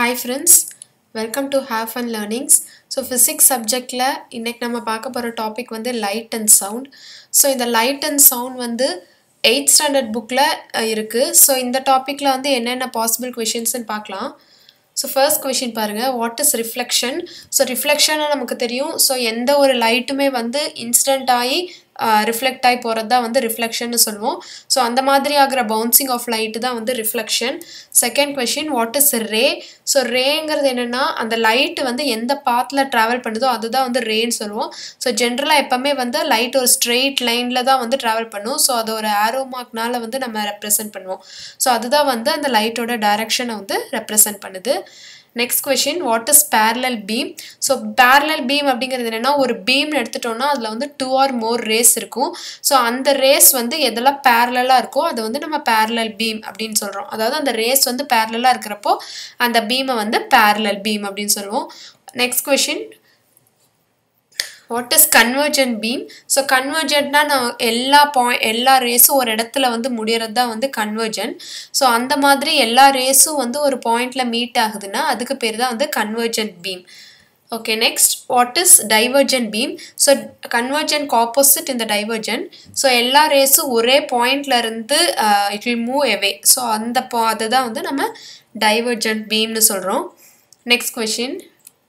hi friends welcome to have fun learnings so physics சப்ஜெக்டில் இன்றைக்கி நம்ம பார்க்க போகிற டாபிக் வந்து லைட் அண்ட் சவுண்ட் ஸோ இந்த லைட் அண்ட் சவுண்ட் வந்து எயித் ஸ்டாண்டர்ட் புக்கில் இருக்குது ஸோ இந்த டாப்பிக்கில் வந்து என்னென்ன பாசிபிள் கொஷின்ஸ்னு பார்க்கலாம் ஸோ ஃபர்ஸ்ட் கொஷின் பாருங்கள் வாட் இஸ் ரிஃப்ளெக்ஷன் ஸோ ரிஃப்ளெக்ஷனாக நமக்கு தெரியும் ஸோ எந்த ஒரு லைட்டுமே வந்து இன்ஸ்டன்ட் ஆகி ரிஃப்ளெக்ட் ஆகி போகிறது தான் வந்து ரிஃப்ளெக்ஷன்னு சொல்லுவோம் ஸோ அந்த மாதிரி ஆகிற பவுன்சிங் ஆஃப் லைட்டு தான் வந்து reflection second question what is ray so ரேங்கிறது என்னென்னா அந்த லைட்டு வந்து எந்த பாத்தில் ட்ராவல் பண்ணுதோ அதுதான் வந்து ரேன்னு சொல்லுவோம் ஸோ ஜென்ரலாக எப்போவுமே வந்து லைட் ஒரு ஸ்ட்ரெயிட் லைனில் தான் வந்து ட்ராவல் பண்ணும் ஸோ அது ஒரு ஆரோ மார்க்னால வந்து நம்ம ரெப்ரசென்ட் பண்ணுவோம் ஸோ அதுதான் வந்து அந்த லைட்டோட டைரக்ஷனை வந்து ரெப்ரசென்ட் பண்ணுது next question what is parallel beam so parallel beam அப்படிங்கிறது என்னென்னா ஒரு பீம்னு எடுத்துட்டோம்னா அதில் வந்து டூ ஆர் மோர் ரேஸ் இருக்கும் ஸோ அந்த ரேஸ் வந்து எதெல்லாம் பேரலாக இருக்கோ அதை வந்து நம்ம பேரலல் பீம் அப்படின்னு சொல்கிறோம் அதாவது அந்த ரேஸ் வந்து பேரலாக இருக்கிறப்போ அந்த பீமை வந்து பேரலல் பீம் அப்படின்னு சொல்லுவோம் next question what is convergent beam so கன்வர்ஜென்ட்னா நான் எல்லா பாயிண்ட் எல்லா ரேஸும் ஒரு இடத்துல வந்து முடியறது தான் வந்து கன்வர்ஜென்ட் ஸோ அந்த மாதிரி எல்லா ரேஸும் வந்து ஒரு பாயிண்டில் மீட் ஆகுதுன்னா அதுக்கு பேர் தான் வந்து convergent beam okay next what is divergent beam so convergent opposite இந்த டைவர்ஜென்ட் ஸோ எல்லா ரேஸும் ஒரே பாயிண்ட்ல இருந்து it will move away so அந்த பா அதுதான் வந்து நம்ம டைவர்ஜென்ட் பீம்னு சொல்கிறோம் next question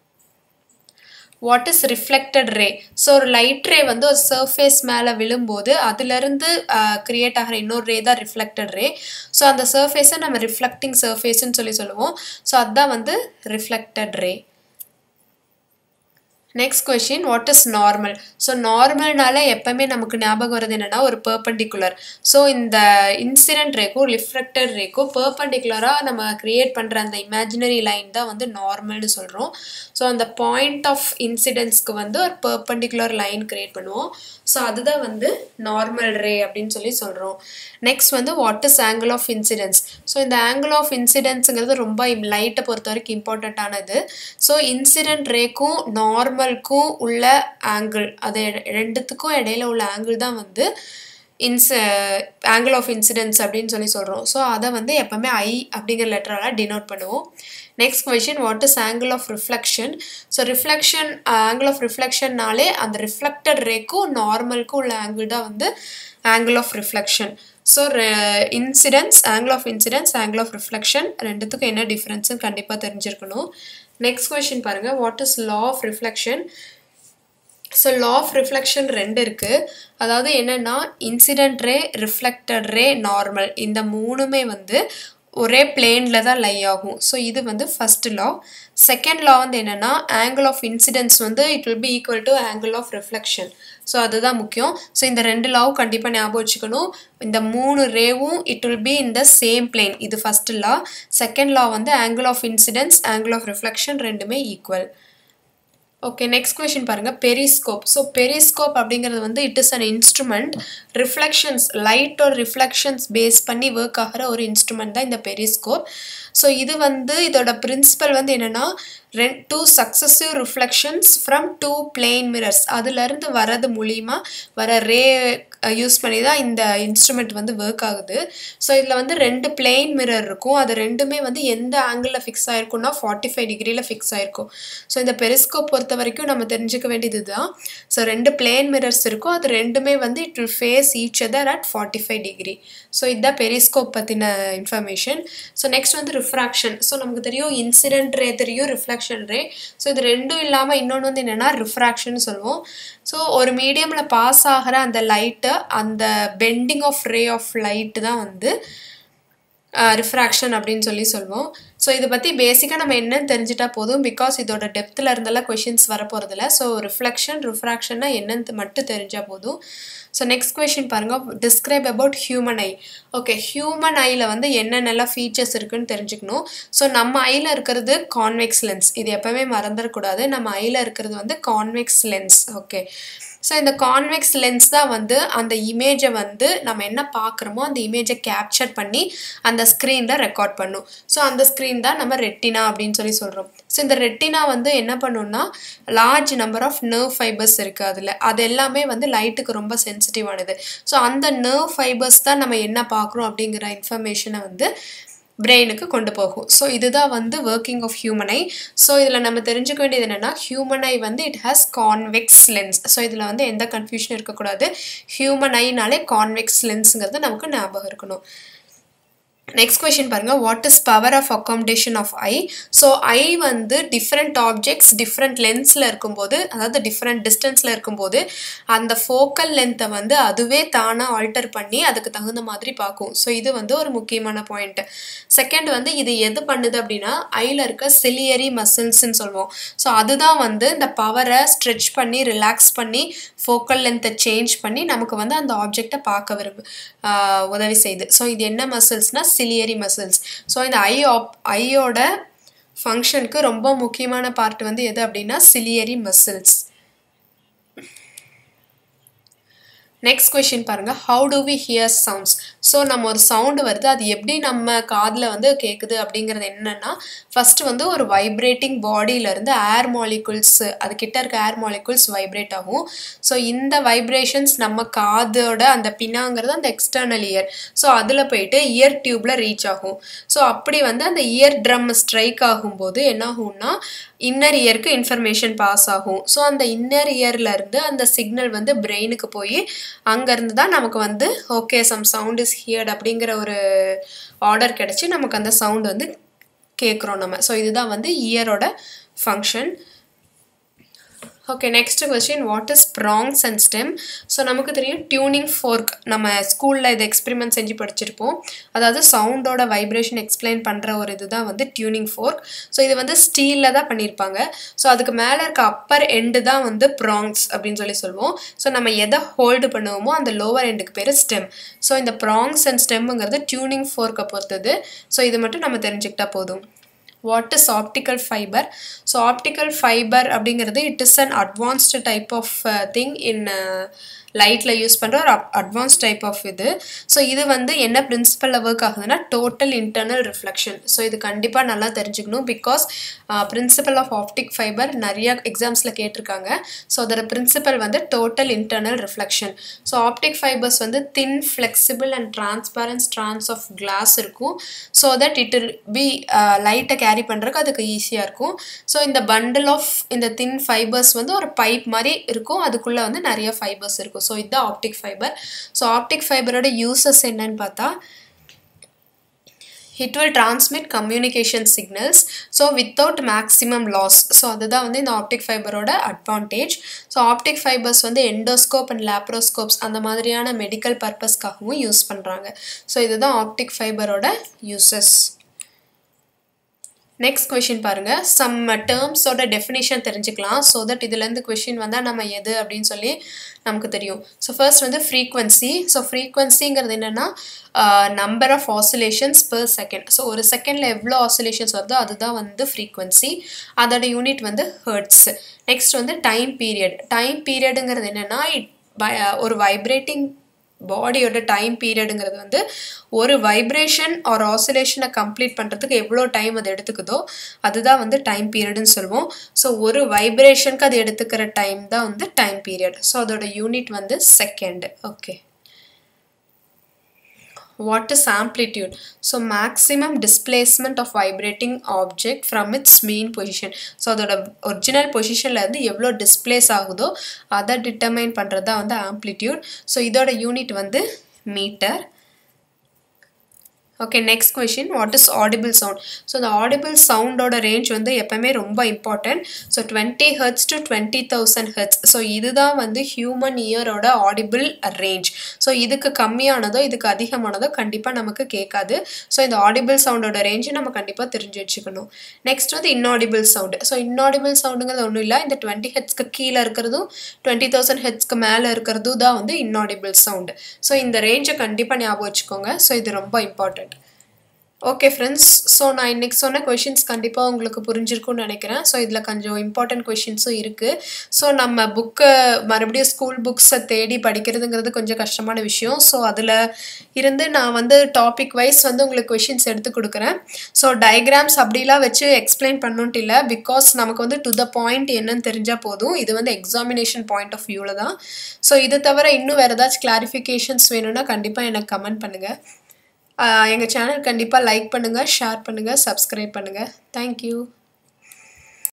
what is reflected ray so ஒரு லைட் ரே வந்து ஒரு சர்ஃபேஸ் மேலே விழும்போது அதுலேருந்து க்ரியேட் ஆகிற இன்னொரு ரே தான் ரிஃப்ளெக்டட் ரே ஸோ அந்த சர்ஃபேஸை நம்ம ரிஃப்ளெக்டிங் சர்ஃபேஸ்ன்னு சொல்லி சொல்லுவோம் ஸோ அதுதான் வந்து reflected ray next question what is normal so நார்மல்னால எப்போவுமே நமக்கு ஞாபகம் வருது என்னென்னா ஒரு பர்பண்டிகுலர் ஸோ இந்த இன்சிடென்ட் ரேக்கும் ரிஃப்ளெக்டட் ரேக்கும் பர்பண்டிகுலராக நம்ம க்ரியேட் பண்ணுற அந்த இமேஜினரி லைன் தான் வந்து நார்மல்னு சொல்கிறோம் ஸோ அந்த பாயிண்ட் ஆஃப் இன்சிடென்ட்ஸ்க்கு வந்து ஒரு பர்பண்டிகுலர் லைன் க்ரியேட் பண்ணுவோம் ஸோ அதுதான் வந்து நார்மல் ரே அப்படின்னு சொல்லி சொல்கிறோம் நெக்ஸ்ட் வந்து what is angle of incidence so இந்த ஆங்கிள் ஆஃப் இன்சிடென்ஸுங்கிறது ரொம்ப லைட்டை பொறுத்த வரைக்கும் இம்பார்ட்டண்ட்டானது ஸோ இன்சிடென்ட் ரேக்கும் நார்மலுக்கும் உள்ள ஆங்கிள் அது ரெண்டுத்துக்கும் இடையில உள்ள ஆங்கிள் தான் வந்து இன்ஸ் ஆங்கிள் ஆஃப் இன்சிடென்ஸ் அப்படின்னு சொல்லி சொல்கிறோம் ஸோ அதை வந்து எப்போவுமே ஐ அப்படிங்கிற லெட்டரால் டினோட் பண்ணுவோம் next question what is angle of reflection so reflection angle of ரிஃப்ளெக்ஷன்னாலே அந்த ரிஃப்ளெக்டட் ரேக்கும் நார்மலுக்கும் உள்ள ஆங்கிள் தான் வந்து angle of reflection so incidence angle of incidence angle of reflection ரெண்டுத்துக்கும் என்ன டிஃப்ரென்ஸுன்னு கண்டிப்பாக தெரிஞ்சிருக்கணும் நெக்ஸ்ட் கொஷின் பாருங்கள் what is law of reflection so law of reflection ரெண்டு இருக்குது அதாவது என்னென்னா incident ray reflected ray normal இந்த மூணுமே வந்து ஒரே பிளேனில் தான் லை ஆகும் ஸோ இது வந்து ஃபஸ்ட்டு லா செகண்ட் லா வந்து என்னென்னா ஆங்கிள் ஆஃப் இன்சிடென்ஸ் வந்து it will be equal to angle of reflection so அதுதான் முக்கியம் ஸோ இந்த ரெண்டு லாவும் கண்டிப்பாக ஞாபகம் வச்சுக்கணும் இந்த மூணு ரேவும் it will be in the same plane இது ஃபஸ்ட்டு லா செகண்ட் லா வந்து angle of incidence angle of reflection ரெண்டுமே ஈக்குவல் ஓகே நெக்ஸ்ட் கொஷின் பாருங்கள் பெரிஸ்கோப் ஸோ பெரிஸ்கோப் அப்படிங்கிறது வந்து it is an instrument reflections light ஒரு ரிஃப்ளெக்ஷன்ஸ் பேஸ் பண்ணி work ஆகிற ஒரு இன்ஸ்ட்ருமெண்ட் தான் இந்த பெரிஸ்கோப் ஸோ இது வந்து இதோட பிரின்சிபல் வந்து என்னென்னா ரென் two successive reflections from two plane mirrors அதுலேருந்து வரது மூலிமா வர ரே யூஸ் பண்ணி தான் இந்த இன்ஸ்ட்ருமெண்ட் வந்து ஒர்க் ஆகுது ஸோ இதில் வந்து ரெண்டு பிளெயின் மிரர் இருக்கும் அது ரெண்டுமே வந்து எந்த ஆங்கிளில் ஃபிக்ஸ் ஆகிருக்கும்னா ஃபார்ட்டி ஃபைவ் டிகிரியில் ஃபிக்ஸ் ஆகிருக்கும் ஸோ இந்த பெரிஸ்கோப் பொறுத்த வரைக்கும் நம்ம தெரிஞ்சுக்க வேண்டியது தான் ஸோ ரெண்டு பிளேன் மிரர்ஸ் இருக்கும் அது ரெண்டுமே வந்து it will face each other at forty five degree so இதுதான் பெரிஸ்கோப் பற்றின இன்ஃபர்மேஷன் ஸோ நெக்ஸ்ட் வந்து ரிஃப்ராக்ஷன் ஸோ நமக்கு தெரியும் இன்சிடென்ட் ரே தெரியும் ரிஃப்ளெக்ஷன் ரே ஸோ இது ரெண்டும் இல்லாமல் இன்னொன்று வந்து என்னென்னா ரிஃப்ராக்ஷன் சொல்லுவோம் ஸோ ஒரு மீடியமில் பாஸ் ஆகிற அந்த லைட்டு அந்த bending of ray of light தான் வந்து ரிஃப்ராக்ஷன் அப்படின்னு சொல்லி சொல்லுவோம் ஸோ இதை பற்றி பேசிக்காக நம்ம என்னன்னு தெரிஞ்சிட்டா போதும் பிகாஸ் இதோட டெப்த்தில் இருந்தெல்லாம் கொஷின்ஸ் வரப்போகிறதில்ல ஸோ ரிஃப்ளெக்ஷன் ரிஃப்ராக்ஷன்னா என்னன்னு மட்டும் தெரிஞ்சால் போதும் ஸோ நெக்ஸ்ட் கொஷின் பாருங்கள் describe about human eye okay human ஐயில் வந்து என்னென்னலாம் ஃபீச்சர்ஸ் இருக்குன்னு தெரிஞ்சுக்கணும் ஸோ நம்ம ஐயில் இருக்கிறது கான்வெக்ஸ் லென்ஸ் இது எப்போவுமே மறந்துடக்கூடாது நம்ம ஐயில் இருக்கிறது வந்து கான்வெக்ஸ் லென்ஸ் ஓகே ஸோ இந்த கான்வெக்ஸ் லென்ஸ் தான் வந்து அந்த இமேஜை வந்து நம்ம என்ன பார்க்குறோமோ அந்த இமேஜை கேப்சர் பண்ணி அந்த ஸ்க்ரீனில் ரெக்கார்ட் பண்ணும் ஸோ அந்த ஸ்க்ரீன் தான் நம்ம ரெட்டினா அப்படின்னு சொல்லி சொல்கிறோம் ஸோ இந்த ரெட்டினா வந்து என்ன பண்ணுன்னா large number of nerve fibres இருக்குது அதில் அது எல்லாமே வந்து லைட்டுக்கு ரொம்ப சென்சிட்டிவானது ஸோ அந்த நர்வ் ஃபைபர்ஸ் தான் நம்ம என்ன பார்க்குறோம் அப்படிங்கிற இன்ஃபர்மேஷனை வந்து பிரெயினுக்கு கொண்டு போகும் ஸோ இதுதான் வந்து working of human eye so இதில் நம்ம தெரிஞ்சுக்க வேண்டியது என்னென்னா ஹியூமன் ஐ வந்து it has convex lens so இதில் வந்து எந்த கன்ஃபியூஷனும் இருக்கக்கூடாது ஹியூமன் ஐனாலே கான்வெக்ஸ் லென்ஸுங்கிறது நமக்கு ஞாபகம் இருக்கணும் நெக்ஸ்ட் கொஷின் பாருங்கள் what is power of accommodation of eye so eye வந்து டிஃப்ரெண்ட் ஆப்ஜெக்ட்ஸ் டிஃப்ரெண்ட் லென்ஸில் இருக்கும்போது அதாவது டிஃப்ரெண்ட் டிஸ்டன்ஸில் இருக்கும்போது அந்த ஃபோக்கல் லென்த்தை வந்து அதுவே தானாக ஆல்டர் பண்ணி அதுக்கு தகுந்த மாதிரி பார்க்கும் ஸோ இது வந்து ஒரு முக்கியமான பாயிண்ட் செகண்ட் வந்து இது எது பண்ணுது அப்படின்னா ஐயில் இருக்க சிலியரி மசில்ஸ்ன்னு சொல்லுவோம் ஸோ அதுதான் வந்து இந்த பவரை ஸ்ட்ரெச் பண்ணி ரிலாக்ஸ் பண்ணி ஃபோக்கல் லென்த்தை சேஞ்ச் பண்ணி நமக்கு வந்து அந்த ஆப்ஜெக்டை பார்க்க விரும்பு உதவி செய்யுது ஸோ இது என்ன மசில்ஸ்னால் சிலியரி மசில்ஸ் ஸோ இந்த ஐ ஆப் ஐயோட ஃபங்க்ஷனுக்கு ரொம்ப முக்கியமான பார்ட் வந்து எது அப்படின்னா சிலியரி மசில்ஸ் நெக்ஸ்ட் கொஷின் பாருங்கள் how do we hear sounds so நம்ம ஒரு சவுண்டு வருது அது எப்படி நம்ம காதில் வந்து கேட்குது அப்படிங்கிறது என்னென்னா ஃபஸ்ட்டு வந்து ஒரு வைப்ரேட்டிங் பாடியிலேருந்து ஏர் மாலிகுல்ஸ் அது கிட்ட இருக்க ஏர் மாலிகுல்ஸ் வைப்ரேட் ஆகும் ஸோ இந்த வைப்ரேஷன்ஸ் நம்ம காதோட அந்த பின்னாங்கிறது அந்த எக்ஸ்டர்னல் இயர் ஸோ அதில் போயிட்டு இயர் டியூப்பில் ரீச் ஆகும் ஸோ அப்படி வந்து அந்த இயர் ட்ரம் ஸ்ட்ரைக் ஆகும்போது என்ன ஆகும்னா இன்னர் இயருக்கு இன்ஃபர்மேஷன் பாஸ் ஆகும் ஸோ அந்த இன்னர் இயர்லேருந்து அந்த சிக்னல் வந்து பிரெயினுக்கு போய் அங்கேருந்து தான் நமக்கு வந்து okay some sound is heard அப்படிங்கிற ஒரு ஆர்டர் கிடச்சி நமக்கு அந்த சவுண்ட் வந்து கேட்குறோம் நம்ம ஸோ இதுதான் வந்து இயரோட function okay next question what is prongs and stem so நமக்கு தெரியும் டியூனிங் ஃபோர்க் நம்ம ஸ்கூலில் இது எக்ஸ்பெரிமெண்ட் செஞ்சு படிச்சிருப்போம் அதாவது சவுண்டோட வைப்ரேஷன் எக்ஸ்பிளைன் பண்ணுற ஒரு இதுதான் வந்து டியூனிங் ஃபோர்க் ஸோ இது வந்து ஸ்டீலில் தான் பண்ணியிருப்பாங்க ஸோ அதுக்கு மேலே இருக்க அப்பர் எண்டு தான் வந்து ப்ராங்ஸ் அப்படின்னு சொல்லி சொல்லுவோம் ஸோ நம்ம எதை ஹோல்டு பண்ணுவோமோ அந்த லோவர் எண்டுக்கு பேர் ஸ்டெம் ஸோ இந்த ப்ராங்ஸ் அண்ட் ஸ்டெம்முங்கிறது டியூனிங் ஃபோர்க்கை பொறுத்தது ஸோ இது மட்டும் நம்ம தெரிஞ்சுக்கிட்டா போதும் what is optical fibre so optical fibre அப்படிங்கிறது it is an advanced type of thing in லைட்டில் யூஸ் பண்ணுற ஒரு அட்வான்ஸ் டைப் ஆஃப் இது ஸோ இது வந்து என்ன பிரின்சிபலில் ஒர்க் ஆகுதுன்னா டோட்டல் இன்டர்னல் ரிஃப்ளெக்ஷன் ஸோ இது கண்டிப்பாக நல்லா தெரிஞ்சுக்கணும் because principle of optic fibre நிறைய எக்ஸாம்ஸில் கேட்டிருக்காங்க ஸோ அதோட பிரின்சிபல் வந்து total internal reflection so optic fibres வந்து thin flexible and transparent strands of glass இருக்கும் so that it will be லைட்டை கேரி பண்ணுறதுக்கு அதுக்கு ஈஸியாக இருக்கும் ஸோ இந்த பண்டில் ஆஃப் இந்த தின் ஃபைபர்ஸ் வந்து ஒரு பைப் மாதிரி இருக்கும் அதுக்குள்ளே வந்து நிறைய ஃபைபர்ஸ் இருக்கும் ஸோ இதுதான் ஆப்டிக் ஃபைபர் ஸோ ஆப்டிக் ஃபைபரோட யூசஸ் என்னன்னு பார்த்தா it will transmit communication signals so without maximum loss so அதுதான் வந்து இந்த ஆப்டிக் ஃபைபரோட அட்வான்டேஜ் ஸோ ஆப்டிக் ஃபைபர்ஸ் வந்து எண்டோஸ்கோப் அண்ட் லேப்ரோஸ்கோப்ஸ் அந்த மாதிரியான மெடிக்கல் பர்பஸ்க்காகவும் யூஸ் பண்ணுறாங்க ஸோ இதுதான் ஆப்டிக் ஃபைபரோட யூசஸ் நெக்ஸ்ட் கொஷின் பாருங்கள் சம் டேர்ம்ஸோட டெஃபினேஷன் தெரிஞ்சுக்கலாம் ஸோ தட் இதுலேருந்து கொஷின் வந்தால் நம்ம எது அப்படின்னு சொல்லி நமக்கு தெரியும் ஸோ ஃபர்ஸ்ட் வந்து ஃப்ரீக்வன்சி ஸோ ஃப்ரீக்வன்சிங்கிறது என்னென்னா number of oscillations per second so ஒரு செகண்டில் எவ்வளோ ஆசிலேஷன்ஸ் வருதோ அதுதான் வந்து ஃப்ரீக்வன்சி அதோட யூனிட் வந்து ஹர்ட்ஸ் நெக்ஸ்ட் வந்து டைம் பீரியட் டைம் பீரியடுங்கிறது என்னென்னா இட் ஒரு வைப்ரேட்டிங் பாடியோட டைம் பீரியடுங்கிறது வந்து ஒரு வைப்ரேஷன் ஆர் ஆசிலேஷனை கம்ப்ளீட் பண்ணுறதுக்கு எவ்வளோ டைம் அது எடுத்துக்குதோ அதுதான் வந்து டைம் பீரியட்னு சொல்லுவோம் ஸோ ஒரு வைப்ரேஷனுக்கு அது எடுத்துக்கிற டைம் தான் வந்து டைம் பீரியட் ஸோ அதோட யூனிட் வந்து second okay what is amplitude so maximum displacement of vibrating object from its mean position so அதோட ஒரிஜினல் பொசிஷனில் இருந்து எவ்வளோ டிஸ்பிளேஸ் ஆகுதோ அதை டிட்டர்மைன் பண்ணுறது தான் வந்து ஆம்ப்ளிடியூட் ஸோ இதோட யூனிட் வந்து metre okay next question what is audible sound so இந்த ஆடிபிள் சவுண்டோட ரேஞ்ச் வந்து எப்போவுமே ரொம்ப important so twenty hertz to twenty thousand hertz so இதுதான் வந்து ஹியூமன் இயரோட ஆடிபிள் ரேஞ்ச் ஸோ இதுக்கு கம்மியானதோ இதுக்கு அதிகமானதோ கண்டிப்பாக நமக்கு கேட்காது ஸோ இந்த ஆடிபிள் சவுண்டோட ரேஞ்சு நம்ம கண்டிப்பாக தெரிஞ்சு வச்சுக்கணும் நெக்ஸ்ட் வந்து இன்னாடிபிள் சவுண்டு ஸோ இன்னாடிபிள் சவுண்டுங்கிறது ஒன்றும் இல்லை இந்த டுவெண்ட்டி ஹெட்ஸ்க்கு கீழே இருக்கிறதும் டுவெண்ட்டி தௌசண்ட் ஹெட்ஸ்க்கு மேலே இருக்கிறதும் தான் வந்து இன்னாடிபிள் சவுண்டு ஸோ இந்த ரேஞ்சை கண்டிப்பாக ஞாபகம் வச்சுக்கோங்க ஸோ இது ரொம்ப இம்பார்ட்டன்ட் ஓகே ஃப்ரெண்ட்ஸ் ஸோ நான் இன்றைக்கி சொன்ன கொஷின்ஸ் கண்டிப்பாக உங்களுக்கு புரிஞ்சிருக்கும்னு நினைக்கிறேன் ஸோ இதில் கொஞ்சம் இம்பார்ட்டன்ட் கொஷின்ஸும் இருக்குது ஸோ நம்ம புக்கை மறுபடியும் ஸ்கூல் புக்ஸை தேடி படிக்கிறதுங்கிறது கொஞ்சம் கஷ்டமான விஷயம் ஸோ அதில் இருந்து நான் வந்து டாபிக் வைஸ் வந்து உங்களுக்கு கொஷின்ஸ் எடுத்து கொடுக்குறேன் ஸோ டயக்ராம்ஸ் அப்படிலாம் வச்சு எக்ஸ்பிளைன் பண்ணணுன்ட்டு இல்லை பிகாஸ் நமக்கு வந்து டு த பாயிண்ட் என்னன்னு தெரிஞ்சால் போதும் இது வந்து எக்ஸாமினேஷன் பாயிண்ட் ஆஃப் வியூவில் தான் ஸோ இது தவிர இன்னும் வேறு ஏதாச்சும் கிளாரிஃபிகேஷன்ஸ் வேணும்னா கண்டிப்பாக எனக்கு கமெண்ட் பண்ணுங்கள் எங்கள் சேனல் கண்டிப்பாக லைக் பண்ணுங்கள் ஷேர் பண்ணுங்கள் சப்ஸ்கிரைப் பண்ணுங்கள் தேங்க்யூ